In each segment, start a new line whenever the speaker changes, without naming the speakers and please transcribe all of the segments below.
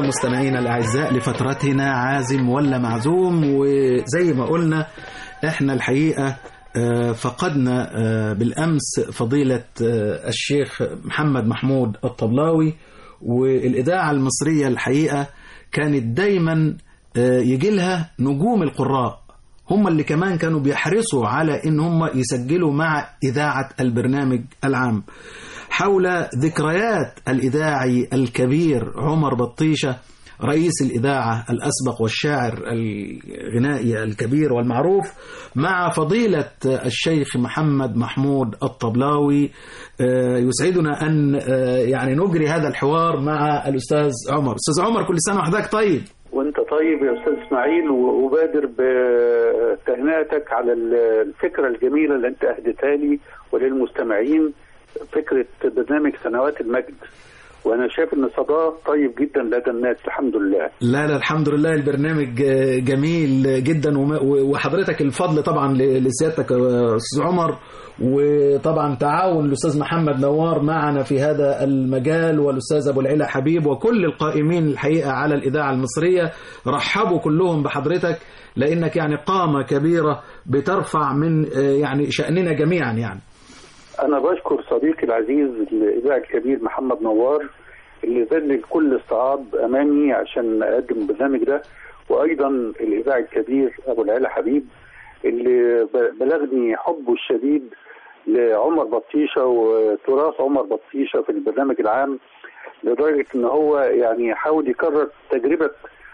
مستمعينا الأعزاء لفترتنا عازم ولا معزوم وزي ما قلنا احنا الحقيقة آه، فقدنا آه، بالأمس فضيلة آه، الشيخ محمد محمود الطبلاوي والإذاعة المصرية الحقيقة كانت دايما يجي لها نجوم القراء هم اللي كمان كانوا بيحرصوا على ان هم يسجلوا مع اذاعه البرنامج العام حول ذكريات الاذاعي الكبير عمر بطيشه رئيس الاذاعه الاسبق والشاعر الغنائي الكبير والمعروف مع فضيله الشيخ محمد محمود الطبلاوي آه، يسعدنا ان آه، يعني نجري هذا الحوار مع الاستاذ عمر استاذ عمر كل سنه وحضرتك طيب
وانت طيب يا استاذ اسماعيل وبادر بتهنئتك على الفكره الجميله اللي انت اهدتها لي وللمستمعين فكره برنامج سنوات المجد وانا شايف ان صداه طيب جدا لدى الناس الحمد لله
لا لا الحمد لله البرنامج جميل جدا وما- وحضرتك الفضل طبعا ل- لسيادتك يا استاذ عمر وطبعا تعاون الاستاذ محمد نوار معنا في هذا المجال والاستاذ ابو العلا حبيب وكل القائمين الحقيقه على الاذاعه المصريه رحبوا كلهم بحضرتك لانك يعني قامه كبيره بترفع من آه، يعني شاننا جميعا يعني
انا بشكر صديقي العزيز الاذاعي الكبير محمد نوار اللي ذلل كل الصعاب امامي عشان اقدم البرنامج ده وايضا الاذاعي الكبير ابو العلا حبيب اللي ب- بلغني حبه الشديد لعمر بطيشه وتراث عمر بطيشه في البرنامج العام لدرجه ان هو يعني حاول يكرر تجربه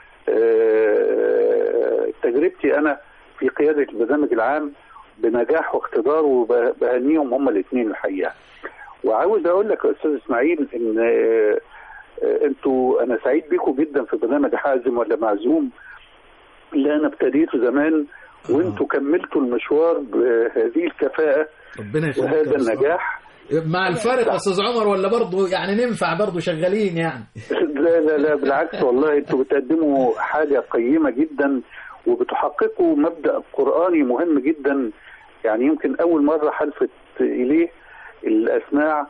آه، تجربتي انا في قياده البرنامج العام بنجاح واقتدار وبهنيهم هم الاثنين الحقيقه. وعاوز اقول لك يا استاذ اسماعيل ان آه، آه، انتوا انا سعيد بيكم جدا في برنامج حازم ولا معزوم اللي انا ابتديته زمان وانتوا كملتوا المشوار بهذه الكفاءه
ربنا يخليك
وهذا
يا أستاذ.
النجاح
مع الفرق يا استاذ عمر ولا برضه يعني ننفع برضه شغالين يعني
لا لا لا بالعكس والله انتوا بتقدموا حاجه قيمه جدا وبتحققوا مبدا قراني مهم جدا يعني يمكن اول مره حلفت اليه الاسماع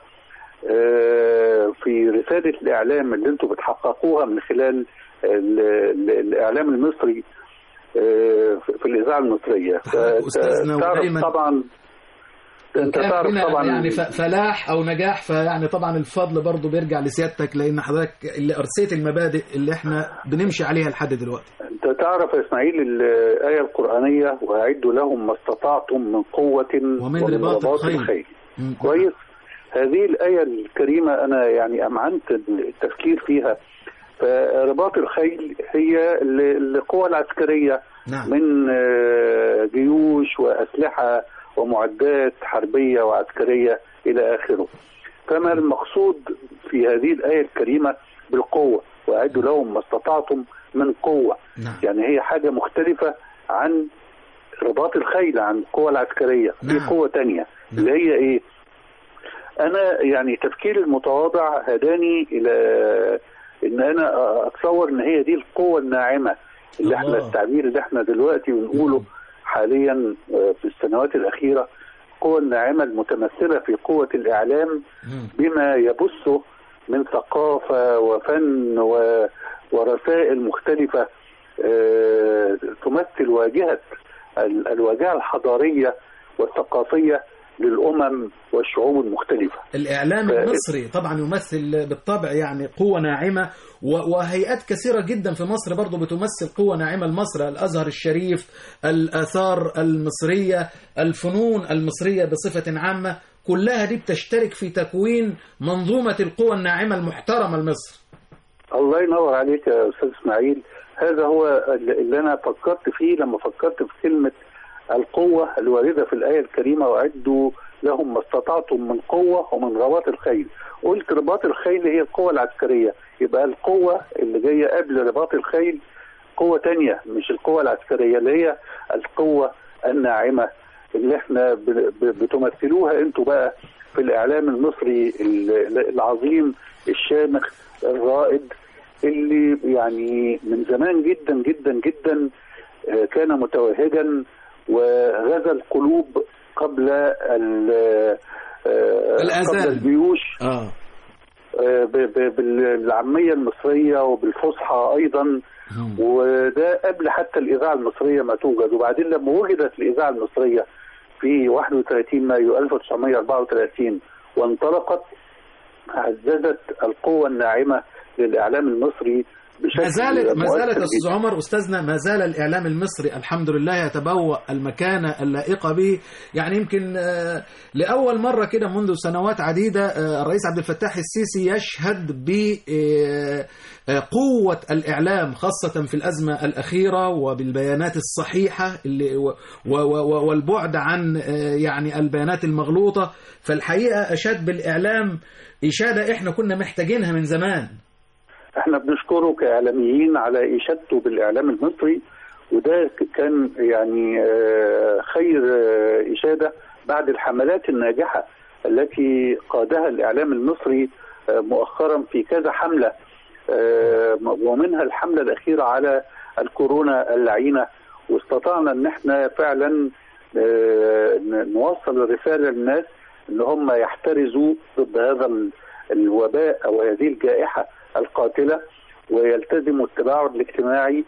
آه، في رساله الاعلام اللي انتوا بتحققوها من خلال ال- ال- الاعلام المصري آه، في في الاذاعه المصريه
أستاذنا
تعرف
ودايماً
طبعا انت
كان
تعرف
هنا
طبعا
يعني ف- فلاح او نجاح فيعني طبعا الفضل برضه بيرجع لسيادتك لان حضرتك اللي ارسيت المبادئ اللي احنا بنمشي عليها لحد دلوقتي
انت تعرف يا اسماعيل الايه القرانيه واعدوا لهم ما استطعتم من قوه
ومن رباط الخيل. مم.
كويس هذه الايه الكريمه انا يعني امعنت التفكير فيها فرباط الخيل هي ال- القوى العسكريه
نعم
من آه، جيوش واسلحه ومعدات حربيه وعسكريه الى اخره فما المقصود في هذه الايه الكريمه بالقوه واعدوا لهم ما استطعتم من قوه
نعم
يعني هي حاجه مختلفه عن رباط الخيل عن القوى العسكريه في
نعم.
قوه تانية
نعم.
اللي هي ايه انا يعني تفكيري المتواضع هداني الى ان انا اتصور ان هي دي القوه الناعمه اللي احنا
الله.
التعبير اللي احنا دلوقتي بنقوله
نعم.
حاليا آه، في السنوات الاخيره القوه الناعمه المتمثله في قوه الاعلام
مم.
بما يبثه من ثقافة وفن و... ورسائل مختلفة آه، تمثل واجهة ال- الواجهة الحضارية والثقافية للأمم والشعوب المختلفة
الإعلام
ف-
المصري طبعا يمثل بالطبع يعني قوة ناعمة و- وهيئات كثيرة جدا في مصر برضو بتمثل قوة ناعمة لمصر الأزهر الشريف الآثار المصرية الفنون المصرية بصفة عامة كلها دي بتشترك في تكوين منظومة القوة الناعمة المحترمة لمصر
الله ينور عليك يا أستاذ إسماعيل هذا هو اللي أنا فكرت فيه لما فكرت في كلمة القوة الواردة في الآية الكريمة وأعدوا لهم ما استطعتم من قوة ومن رباط الخيل قلت رباط الخيل هي القوة العسكرية يبقى القوة اللي جاية قبل رباط الخيل قوة تانية مش القوة العسكرية اللي هي القوة الناعمة اللي احنا ب- ب- بتمثلوها انتوا بقى في الإعلام المصري ال- العظيم الشامخ الرائد اللي يعني من زمان جدا جدا جدا آه، كان متوهجا وغزا القلوب قبل ال- آه،
الآذان.
قبل الجيوش
اه
آه، ب- ب- بال- بالعاميه المصريه وبالفصحى ايضا
مم.
وده قبل حتى الاذاعه المصريه ما توجد وبعدين لما وجدت الاذاعه المصريه في 31 مايو 1934 وانطلقت عززت القوه الناعمه للاعلام المصري بشكل
ما زالت ما زالت
مؤثر
يا استاذ
جداً.
عمر استاذنا ما زال الاعلام المصري الحمد لله يتبوأ المكانه اللائقه به يعني يمكن آه، لاول مره كده منذ سنوات عديده آه، الرئيس عبد الفتاح السيسي يشهد بقوه الاعلام خاصه في الازمه الاخيره وبالبيانات الصحيحه اللي و- و- و- والبعد عن آه، يعني البيانات المغلوطه فالحقيقه اشاد بالاعلام اشاده احنا كنا محتاجينها من زمان
احنا بنشكره كاعلاميين على اشادته بالاعلام المصري وده ك- كان يعني آه، خير آه، اشاده بعد الحملات الناجحه التي قادها الاعلام المصري آه، مؤخرا في كذا حمله آه، ومنها الحمله الاخيره على الكورونا اللعينه واستطعنا ان احنا فعلا آه، ن- نوصل الرساله للناس ان هم يحترزوا ضد هذا ال- الوباء او هذه الجائحه القاتله ويلتزموا التباعد الاجتماعي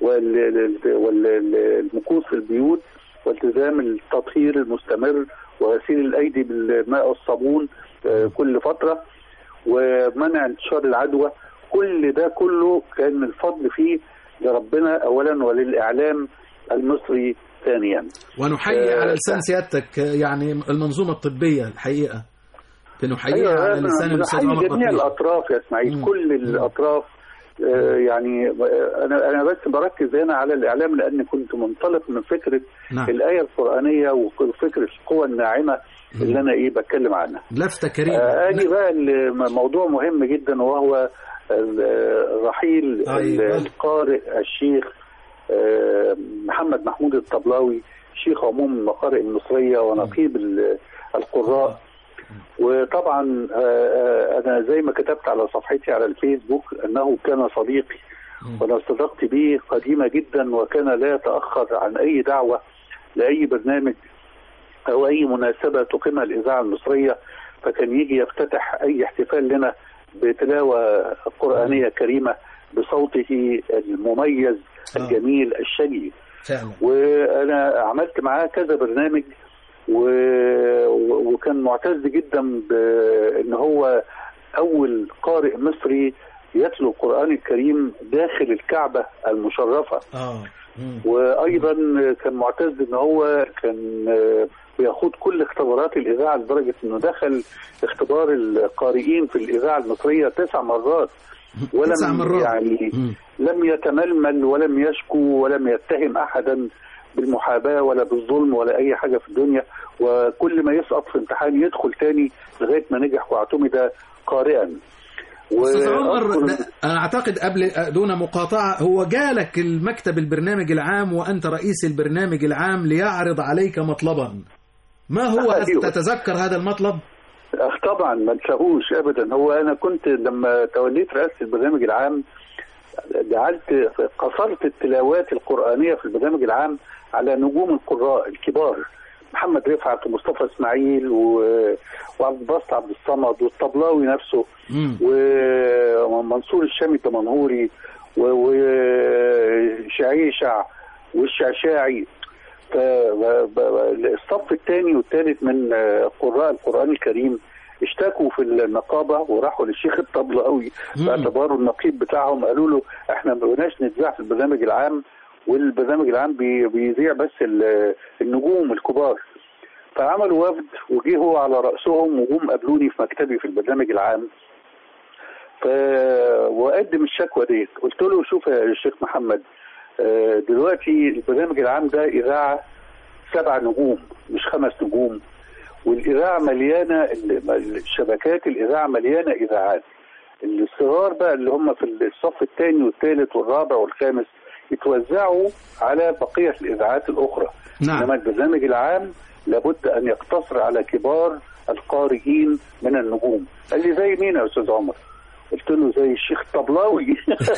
والمكوث في البيوت والتزام التطهير المستمر وغسيل الايدي بالماء والصابون آه، كل فتره ومنع انتشار العدوى كل ده كله كان الفضل فيه لربنا اولا وللاعلام المصري ثانيا
ونحيي
آه،
على لسان سيادتك آه، يعني المنظومه الطبيه الحقيقه بنحييها
أيوة،
على
أنا
لسان الاستاذ
بنحيي
عمر
جميع
بطيخ
الاطراف يا اسماعيل
مم.
كل الاطراف آه، يعني آه، انا انا بس بركز هنا على الاعلام لان كنت منطلق من فكره
نعم
الايه القرانيه وفكره القوى الناعمه اللي انا ايه بتكلم عنها
لفته كريمه
آه، اجي بقى لموضوع مهم جدا وهو ال- رحيل
أيوة.
القارئ الشيخ آه، محمد محمود الطبلاوي شيخ عموم المقارئ المصريه ونقيب ال- القراء وطبعا آه، آه، انا زي ما كتبت على صفحتي على الفيسبوك انه كان صديقي
مم.
وانا صداقتي به قديمه جدا وكان لا يتاخر عن اي دعوه لاي برنامج او اي مناسبه تقيمها الاذاعه المصريه فكان يجي يفتتح اي احتفال لنا بتلاوه قرانيه كريمه بصوته المميز
آه.
الجميل الشجي
فعلا
وانا عملت معاه كذا برنامج و... و- وكان معتز جدا بان هو اول قارئ مصري يتلو القران الكريم داخل الكعبه المشرفه
اه مم.
وايضا كان معتز ان هو كان آه، بيخوض كل اختبارات الاذاعه لدرجه انه دخل اختبار القارئين في الاذاعه المصريه تسع مرات ولم
تسع مرات
يعني
مم.
لم يتململ ولم يشكو ولم يتهم احدا بالمحاباه ولا بالظلم ولا اي حاجه في الدنيا وكل ما يسقط في امتحان يدخل تاني لغايه ما نجح واعتمد قارئا
استاذ عمر
وأذكر-
ده- انا اعتقد قبل دون مقاطعه هو جالك المكتب البرنامج العام وانت رئيس البرنامج العام ليعرض عليك مطلبا ما هو
أيوة.
تتذكر هذا المطلب
أخ طبعا ما انساهوش ابدا هو انا كنت لما توليت رئاسه البرنامج العام جعلت قصرت التلاوات القرانيه في البرنامج العام على نجوم القراء الكبار محمد رفعت ومصطفى اسماعيل و- وعبد الباسط عبد الصمد والطبلاوي نفسه
مم.
ومنصور الشامي الدمنهوري وشعيشع والشعشاعي فالصف الثاني والثالث من قراء القرآن الكريم اشتكوا في النقابة وراحوا للشيخ الطبلاوي
مم.
باعتباره النقيب بتاعهم قالوا له احنا ما بقيناش نتذاع في البرنامج العام والبرنامج العام بي- بيذيع بس ال- النجوم الكبار فعملوا وفد وجه هو على رأسهم وجم قابلوني في مكتبي في البرنامج العام ف... وقدم الشكوى ديت قلت له شوف يا شيخ محمد آه، دلوقتي البرنامج العام ده إذاعة سبع نجوم مش خمس نجوم والإذاعة مليانة ال- الشبكات الإذاعة مليانة إذاعات الصغار بقى اللي هم في الصف الثاني والثالث والرابع والخامس يتوزعوا على بقية الإذاعات الأخرى
نعم
إنما البرنامج العام لابد أن يقتصر على كبار القارئين من النجوم قال لي زي مين يا أستاذ عمر قلت له زي الشيخ الطبلاوي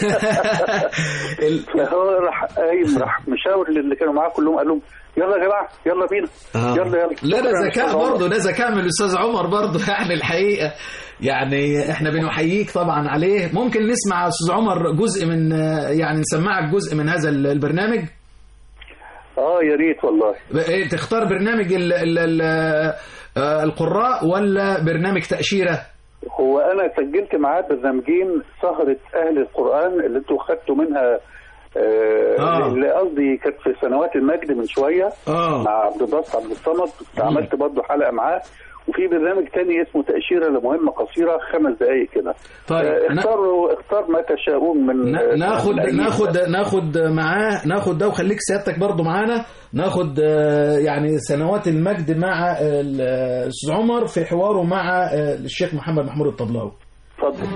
فهو راح قايم راح مشاور اللي كانوا معاه كلهم قال لهم يلا يا جماعه يلا بينا
آه.
يلا يلا
لا ده
شكراً يا
ذكاء
أستاذ عمر.
برضه ده ذكاء من الاستاذ عمر برضه يعني الحقيقه يعني احنا بنحييك طبعا عليه ممكن نسمع يا استاذ عمر جزء من يعني نسمعك جزء من هذا البرنامج
اه يا ريت والله
إيه تختار برنامج ال ال ال آه، القراء ولا برنامج تأشيرة
هو انا سجلت معاه برنامجين سهره اهل القران اللي انتوا خدتوا منها آه
آه.
اللي قصدي كانت في سنوات المجد من شويه
اه
مع عبد الباسط عبد الصمد عملت برضه حلقه معاه وفي برنامج تاني اسمه تأشيرة لمهمة قصيرة خمس دقائق كده
طيب
آه،
نا-
اختاروا اختار ما تشاءون من آه،
نا- ناخد
من أي
ناخد ناخد معاه ناخد ده وخليك سيادتك برضو معانا ناخد آه، يعني سنوات المجد مع آه، الاستاذ عمر في حواره مع آه، الشيخ محمد محمود الطبلاوي
اتفضل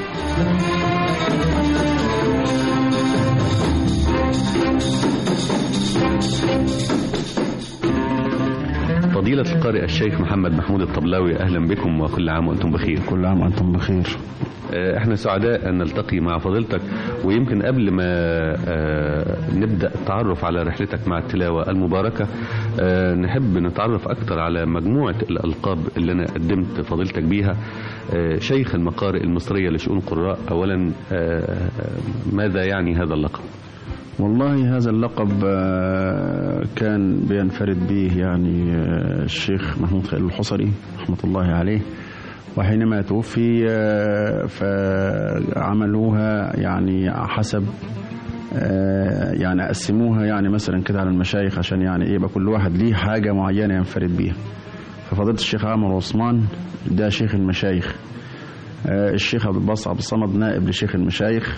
فضيلة القارئ الشيخ محمد محمود الطبلاوي أهلا بكم وكل عام وأنتم بخير
كل عام وانتم بخير
آه، احنا سعداء أن نلتقي مع فضيلتك ويمكن قبل ما آه، نبدأ التعرف على رحلتك مع التلاوة المباركة آه، نحب نتعرف أكثر على مجموعة الألقاب اللي أنا قدمت فضيلتك بيها آه، شيخ المقارئ المصرية لشؤون القراء أولا آه، ماذا يعني هذا اللقب
والله هذا اللقب آه، كان بينفرد به يعني آه، الشيخ محمود خليل الحصري رحمة الله عليه وحينما توفي آه، فعملوها يعني حسب آه، يعني قسموها يعني مثلا كده على المشايخ عشان يعني ايه يبقى كل واحد ليه حاجة معينة ينفرد بيها ففضيلة الشيخ عمرو عثمان ده شيخ المشايخ آه، الشيخ عبد الباسط عبد الصمد نائب لشيخ المشايخ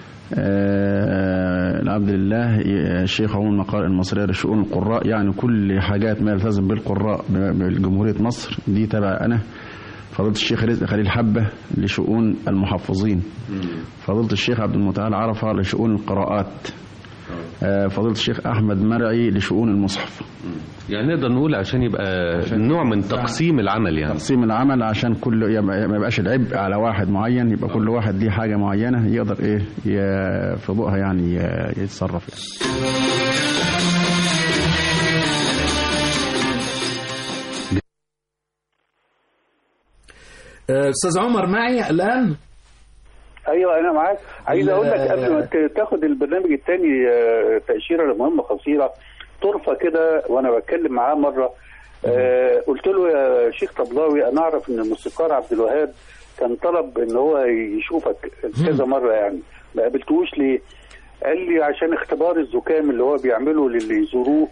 آه، العبد لله آه، الشيخ عموم المقارئ المصرية لشؤون القراء يعني كل حاجات ما يلتزم بالقراء ب- بجمهورية مصر دي تبع أنا فضيلة الشيخ رزق خليل حبة لشؤون المحفظين فضيلة الشيخ عبد المتعال عرفة لشؤون القراءات آه، فضيلة الشيخ أحمد مرعي لشؤون المصحف
يعني نقدر نقول عشان يبقى نوع من تقسيم العمل يعني
تقسيم العمل عشان كل يبقى- ما يبقاش العبء على واحد معين يبقى كل واحد ليه حاجة معينة يقدر إيه ي- في ضوءها يعني ي- يتصرف يعني.
آه، استاذ عمر معي الان
ايوه انا معاك عايز اقول لك قبل ما ت- تاخد البرنامج الثاني تاشيره لمهمه قصيره طرفه كده وانا بتكلم معاه مره آه، قلت له يا شيخ طبلاوي انا اعرف ان الموسيقار عبد الوهاب كان طلب ان هو يشوفك كذا مره يعني ما قابلتوش ليه؟ قال لي عشان اختبار الزكام اللي هو بيعمله للي يزوروه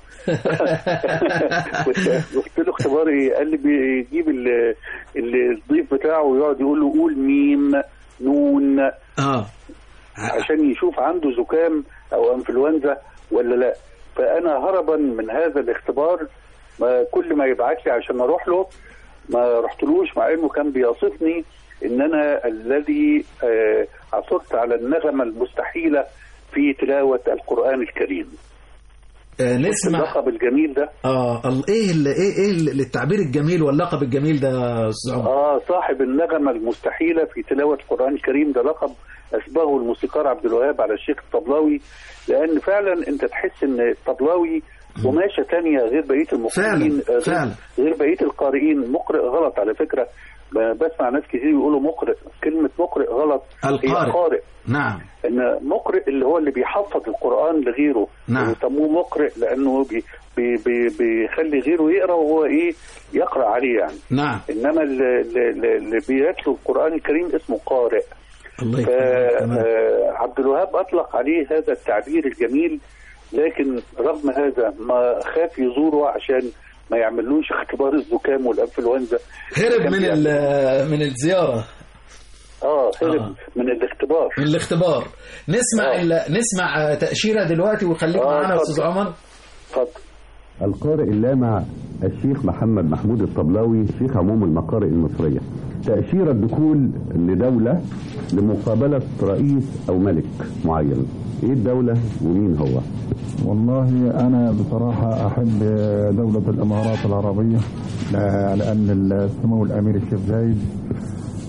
قلت قلت له اختبار ايه؟ قال لي بيجيب ال- ال- الضيف بتاعه ويقعد يقول له قول ميم نون
اه
عشان يشوف عنده زكام او انفلونزا ولا لا فانا هربا من هذا الاختبار ما كل ما يبعت لي عشان اروح له ما رحتلوش مع انه كان بيصفني ان انا الذي آه، عثرت على النغمه المستحيله في تلاوه القران الكريم
آه، نسمع
اللقب الجميل ده
اه ال- ايه ال- ايه ايه ال- التعبير الجميل واللقب الجميل ده يا استاذ عمر
اه صاحب النغمه المستحيله في تلاوه القران الكريم ده لقب اسبغه الموسيقار عبد الوهاب على الشيخ الطبلاوي لان فعلا انت تحس ان الطبلاوي قماشه تانية غير بقيه المقرئين
فعلا،
آه، غير-
فعلا.
غير بقيه القارئين مقرئ غلط على فكره ب- بسمع ناس كتير يقولوا مقرئ كلمه مقرئ غلط هي
القارئ.
قارئ
نعم
ان مقرئ اللي هو اللي بيحفظ القران لغيره
نعم.
يسموه مقرئ لانه بي بي بي بيخلي غيره يقرا وهو ايه يقرا عليه يعني
نعم
انما اللي, اللي اللي بيتلو القران الكريم اسمه قارئ
الله يكرمك تمام.
فعبد الوهاب اطلق عليه هذا التعبير الجميل لكن رغم هذا ما خاف يزوره عشان ما يعملوش اختبار الزكام والانفلونزا
هرب
كان
من
بيعمل-
ال- من الزياره
اه هرب
آه.
من الاختبار
من الاختبار نسمع
آه.
ال- نسمع آه، تأشيرة دلوقتي وخليك
آه،
معانا يا
اتفضل.
استاذ عمر
اتفضل
القارئ اللامع الشيخ محمد محمود الطبلاوي شيخ عموم المقارئ المصرية تأشيرة دخول لدولة لمقابلة رئيس أو ملك معين إيه الدولة ومين هو
والله أنا بصراحة أحب دولة الإمارات العربية لا- لأن السمو الأمير الشيخ زايد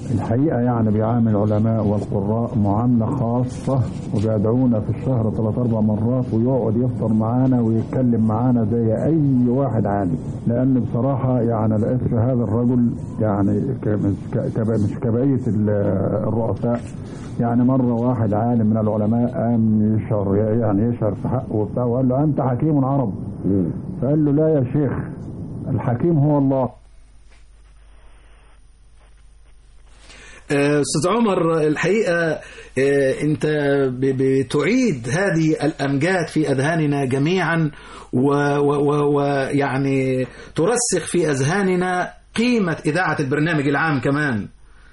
الحقيقة يعني بيعامل العلماء والقراء معاملة خاصة وبيدعونا في الشهر ثلاث أربع مرات ويقعد يفطر معانا ويتكلم معانا زي أي واحد عادي لأن بصراحة يعني لقيت في هذا الرجل يعني ك- مش ك- كب- مش كبقية ال- الرؤساء يعني مرة واحد عالم من العلماء قام يشعر يعني يشعر في حقه وبتاع وقال له أنت حكيم عرب فقال له لا يا شيخ الحكيم هو الله
آه، أستاذ عمر الحقيقة آه، أنت ب- بتعيد هذه الأمجاد في أذهاننا جميعا ويعني ترسخ في أذهاننا قيمة إذاعة البرنامج العام كمان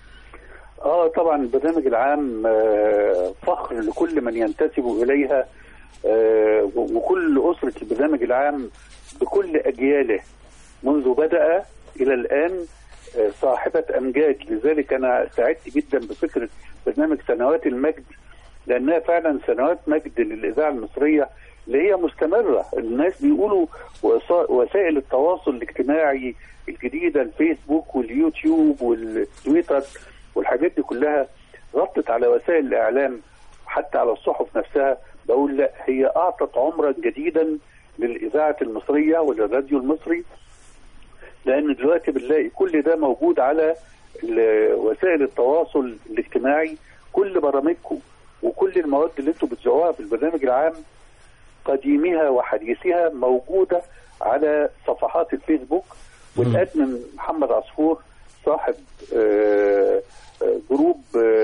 اه طبعا البرنامج العام آه، فخر لكل من ينتسب اليها آه، و- وكل اسره البرنامج العام بكل اجياله منذ بدا الى الان آه، صاحبه امجاد لذلك انا سعدت جدا بفكره برنامج سنوات المجد لانها فعلا سنوات مجد للاذاعه المصريه اللي هي مستمره الناس بيقولوا وسا- وسائل التواصل الاجتماعي الجديده الفيسبوك واليوتيوب والتويتر والحاجات دي كلها غطت على وسائل الاعلام حتى على الصحف نفسها بقول لا هي اعطت عمرا جديدا للاذاعه المصريه وللراديو المصري لان دلوقتي بنلاقي كل ده موجود على ال- وسائل التواصل الاجتماعي كل برامجكم وكل المواد اللي انتم بتذيعوها في البرنامج العام قديمها وحديثها موجوده على صفحات الفيسبوك والادمن محمد عصفور صاحب آه، آه، جروب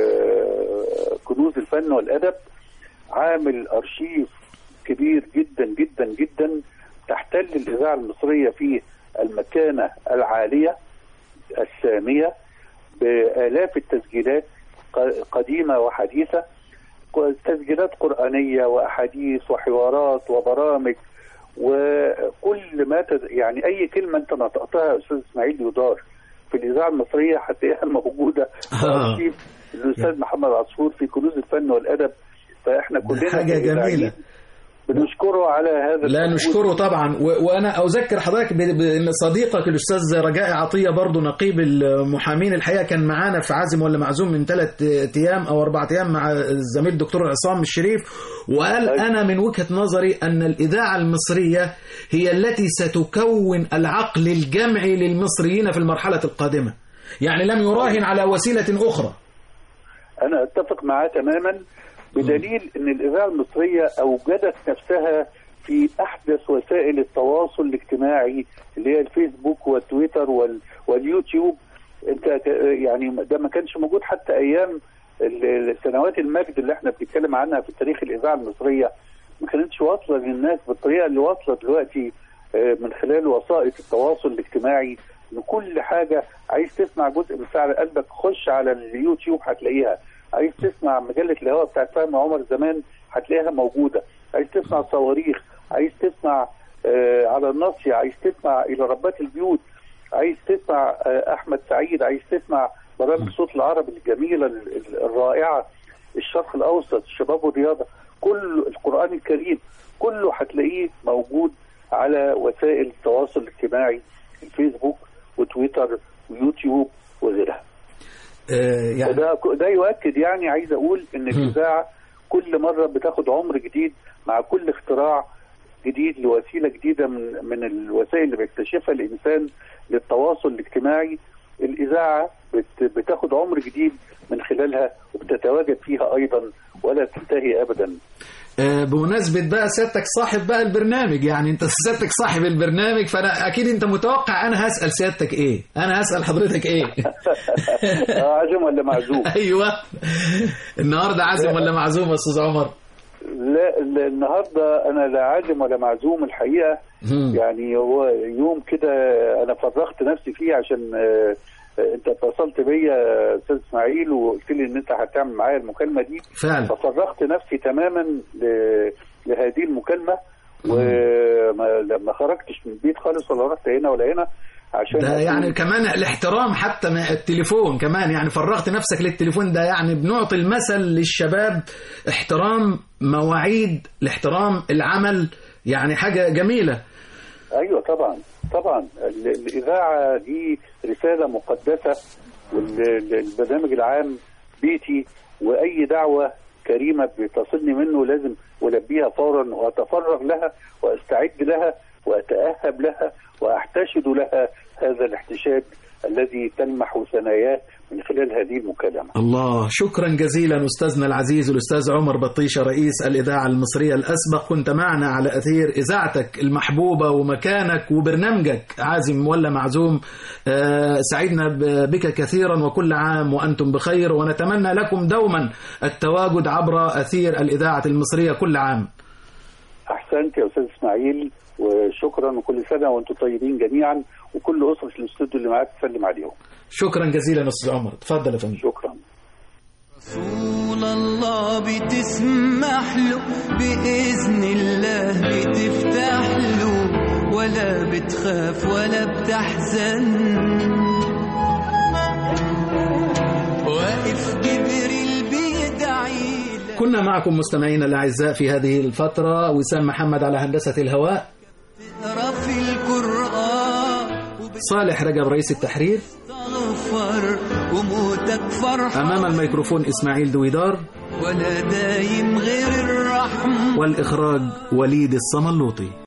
آه، كنوز الفن والادب عامل ارشيف كبير جدا جدا جدا تحتل الاذاعه المصريه فيه المكانه العاليه الساميه بالاف التسجيلات ق- قديمه وحديثه ق- تسجيلات قرانيه واحاديث وحوارات وبرامج وكل ما تز... يعني اي كلمه انت نطقتها يا استاذ اسماعيل يدار في الاذاعه المصريه هتلاقيها موجوده في
آه.
ارشيف الاستاذ محمد عصفور في كنوز الفن والادب فاحنا كلنا
حاجة
كإذاعيين
جميلة.
بنشكره على هذا
لا
المجهود.
نشكره طبعا و- وانا اذكر حضرتك ب- بان صديقك الاستاذ رجاء عطيه برضه نقيب المحامين الحقيقه كان معانا في عازم ولا معزوم من ثلاث ايام او اربع ايام مع الزميل الدكتور عصام الشريف وقال
أيوة.
انا من وجهه نظري ان الاذاعه المصريه هي التي ستكون العقل الجمعي للمصريين في المرحله القادمه يعني لم يراهن على وسيله اخرى
انا اتفق معاه تماما بدليل ان الاذاعه المصريه اوجدت نفسها في احدث وسائل التواصل الاجتماعي اللي هي الفيسبوك والتويتر وال واليوتيوب انت ك- يعني ده ما كانش موجود حتى ايام ال- سنوات المجد اللي احنا بنتكلم عنها في تاريخ الاذاعه المصريه ما كانتش واصله للناس بالطريقه اللي واصله دلوقتي آه، من خلال وسائط التواصل الاجتماعي لكل حاجه عايز تسمع جزء من ساعه قلبك خش على اليوتيوب هتلاقيها عايز تسمع مجله الهواء بتاعت فهم عمر زمان هتلاقيها موجوده عايز تسمع صواريخ عايز تسمع آه على الناصيه عايز تسمع الى ربات البيوت عايز تسمع آه احمد سعيد عايز تسمع برامج صوت العرب الجميله ال- ال- الرائعه الشرق الاوسط الشباب والرياضه كل القران الكريم كله هتلاقيه موجود على وسائل التواصل الاجتماعي الفيسبوك وتويتر ويوتيوب وغيرها
آه، يعني
وده ده يؤكد يعني عايز اقول ان الاذاعه كل مره بتاخد عمر جديد مع كل اختراع جديد لوسيله جديده من من الوسائل اللي بيكتشفها الانسان للتواصل الاجتماعي الاذاعه بت بتاخد عمر جديد من خلالها وبتتواجد فيها ايضا ولا تنتهي ابدا
آه، بمناسبة بقى سيادتك صاحب بقى البرنامج يعني انت سيادتك صاحب البرنامج فانا اكيد انت متوقع انا هسأل سيادتك ايه انا هسأل حضرتك ايه
آه، عزم ولا معزوم
ايوه النهارده عازم ولا معزوم يا استاذ عمر
لا لا، النهارده انا لا عازم ولا معزوم الحقيقه
مم.
يعني هو يوم كده انا فرغت نفسي فيه عشان آه، آه، انت اتصلت بيا يا استاذ اسماعيل وقلت لي ان انت هتعمل معايا المكالمه دي
فعلا
ففرغت نفسي تماما ل- لهذه المكالمه وما ما خرجتش من البيت خالص ولا رحت هنا ولا هنا عشان
ده
أكون-
يعني كمان الاحترام حتى مع التليفون كمان يعني فرغت نفسك للتليفون ده يعني بنعطي المثل للشباب احترام مواعيد الاحترام العمل يعني حاجة جميلة
ايوه طبعا طبعا ال- الاذاعه دي رساله مقدسه والبرنامج العام بيتي واي دعوه كريمه بتصلني منه لازم البيها فورا واتفرغ لها واستعد لها واتاهب لها واحتشد لها هذا الاحتشاد الذي تلمح ثناياه من خلال هذه المكالمه.
الله شكرا جزيلا استاذنا العزيز الاستاذ عمر بطيشه رئيس الاذاعه المصريه الاسبق كنت معنا على اثير اذاعتك المحبوبه ومكانك وبرنامجك عازم ولا معزوم آه سعدنا بك كثيرا وكل عام وانتم بخير ونتمنى لكم دوما التواجد عبر اثير الاذاعه المصريه كل عام.
احسنت يا استاذ اسماعيل وشكرا وكل سنه وانتم طيبين جميعا وكل اسره الاستوديو اللي معاك تسلم عليهم.
شكرا جزيلا استاذ عمر اتفضل يا فندم
شكرا
رسول الله بتسمح له بإذن الله بتفتح له ولا بتخاف ولا بتحزن واقف جبريل بيدعي
كنا معكم مستمعينا الاعزاء في هذه الفتره وسام محمد على هندسه الهواء
اقرا في القرآن
صالح رجب رئيس التحرير
وبتغفر وموتك فرحة
امام الميكروفون اسماعيل دويدار
ولا دايم غير الرحمة
والاخراج وليد الصملوطي